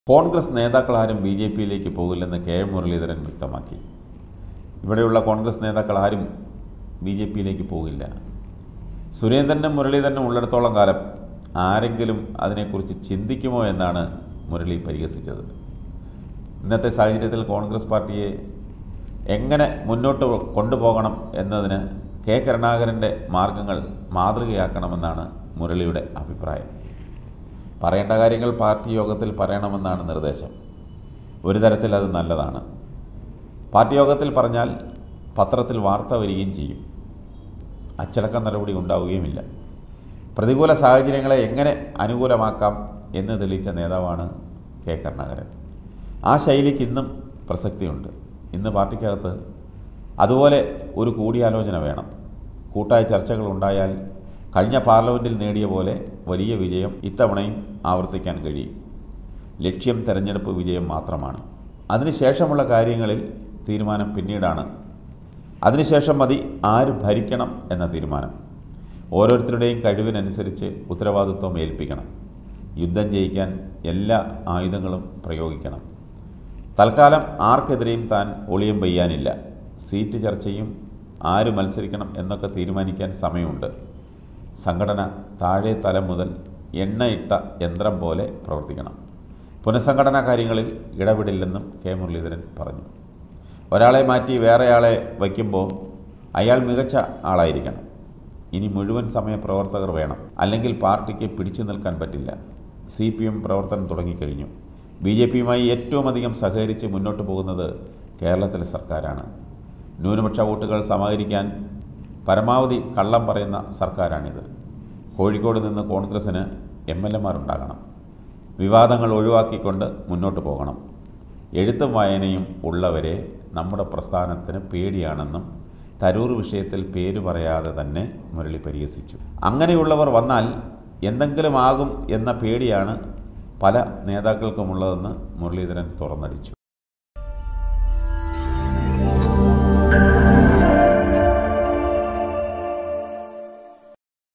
Congress നേതാക്കളാരും B J പിയിലേക്ക് പോകില്ലെന്ന് K M Muraleedharan വ്യക്തമാക്കി ഇവിടെയുള്ള കോൺഗ്രസ് നേതാക്കൾ ആരും ബി ജെ പിയിലേക്ക് പോകില്ല സുരേന്ദ്രനും മുരളീധരനും ഉള്ളിടത്തോളം കാലം ആരെങ്കിലും അതിനെക്കുറിച്ച് ചിന്തിക്കുമോ എന്നാണ് മുരളി പരിഹസിച്ചത് ഇന്നത്തെ സാഹചര്യത്തിൽ കോൺഗ്രസ് പാർട്ടിയെ എങ്ങനെ മുന്നോട്ട് കൊണ്ടുപോകണം എന്നതിന് കെ കരുണാകരൻ്റെ മാർഗങ്ങൾ മാതൃകയാക്കണമെന്നാണ് മുരളിയുടെ അഭിപ്രായം പറയേണ്ട കാര്യങ്ങൾ പാർട്ടി യോഗത്തിൽ പറയണമെന്നാണ് നിർദ്ദേശം ഒരു തരത്തിൽ അത് നല്ലതാണ് പാർട്ടി യോഗത്തിൽ പറഞ്ഞാൽ പത്രത്തിൽ വാർത്ത വരികയും ചെയ്യും അച്ചടക്ക നടപടി ഉണ്ടാവുകയുമില്ല പ്രതികൂല സാഹചര്യങ്ങളെ എങ്ങനെ അനുകൂലമാക്കാം എന്ന് തെളിയിച്ച നേതാവാണ് കെ കരുണാകരൻ ആ ശൈലിക്ക് ഇന്നും പ്രസക്തിയുണ്ട് ഇന്ന് പാർട്ടിക്കകത്ത് അതുപോലെ ഒരു കൂടിയാലോചന വേണം കൂട്ടായ ചർച്ചകൾ ഉണ്ടായാൽ കഴിഞ്ഞ പാർലമെൻറ്റിൽ നേടിയ പോലെ വലിയ വിജയം ഇത്തവണയും ആവർത്തിക്കാൻ കഴിയും ലക്ഷ്യം തെരഞ്ഞെടുപ്പ് വിജയം മാത്രമാണ് അതിനുശേഷമുള്ള കാര്യങ്ങളിൽ തീരുമാനം പിന്നീടാണ് അതിനുശേഷം മതി ആര് ഭരിക്കണം എന്ന തീരുമാനം ഓരോരുത്തരുടെയും കഴിവിനനുസരിച്ച് ഉത്തരവാദിത്വം ഏൽപ്പിക്കണം യുദ്ധം ജയിക്കാൻ എല്ലാ ആയുധങ്ങളും പ്രയോഗിക്കണം തൽക്കാലം ആർക്കെതിരെയും താൻ ഒളിയം പെയ്യാനില്ല സീറ്റ് ചർച്ചയും ആര് മത്സരിക്കണം എന്നൊക്കെ തീരുമാനിക്കാൻ സമയമുണ്ട് സംഘടന താഴെ തലം മുതൽ എണ്ണയിട്ട യന്ത്രം പോലെ പ്രവർത്തിക്കണം പുനഃസംഘടനാ കാര്യങ്ങളിൽ ഇടപെടില്ലെന്നും കെ മുരളീധരൻ പറഞ്ഞു ഒരാളെ മാറ്റി വേറെയാളെ വയ്ക്കുമ്പോൾ അയാൾ മികച്ച ആളായിരിക്കണം ഇനി മുഴുവൻ സമയ പ്രവർത്തകർ വേണം അല്ലെങ്കിൽ പാർട്ടിക്ക് പിടിച്ചു നിൽക്കാൻ പറ്റില്ല സി പി എം പ്രവർത്തനം തുടങ്ങിക്കഴിഞ്ഞു ബി ജെ പിയുമായി ഏറ്റവും അധികം സഹകരിച്ച് മുന്നോട്ട് പോകുന്നത് കേരളത്തിലെ സർക്കാരാണ് ന്യൂനപക്ഷ വോട്ടുകൾ സമാഹരിക്കാൻ പരമാവധി കള്ളം പറയുന്ന സർക്കാരാണിത് കോഴിക്കോട് നിന്ന് കോൺഗ്രസ്സിന് എം എൽ എമാരുണ്ടാകണം വിവാദങ്ങൾ ഒഴിവാക്കിക്കൊണ്ട് മുന്നോട്ട് പോകണം എഴുത്തും വായനയും ഉള്ളവരെ നമ്മുടെ പ്രസ്ഥാനത്തിന് പേടിയാണെന്നും തരൂർ വിഷയത്തിൽ പേര് പറയാതെ തന്നെ മുരളി പരിഹസിച്ചു അങ്ങനെയുള്ളവർ വന്നാൽ എന്തെങ്കിലും ആകും എന്ന പേടിയാണ് പല നേതാക്കൾക്കുമുള്ളതെന്ന് മുരളീധരൻ തുറന്നടിച്ചു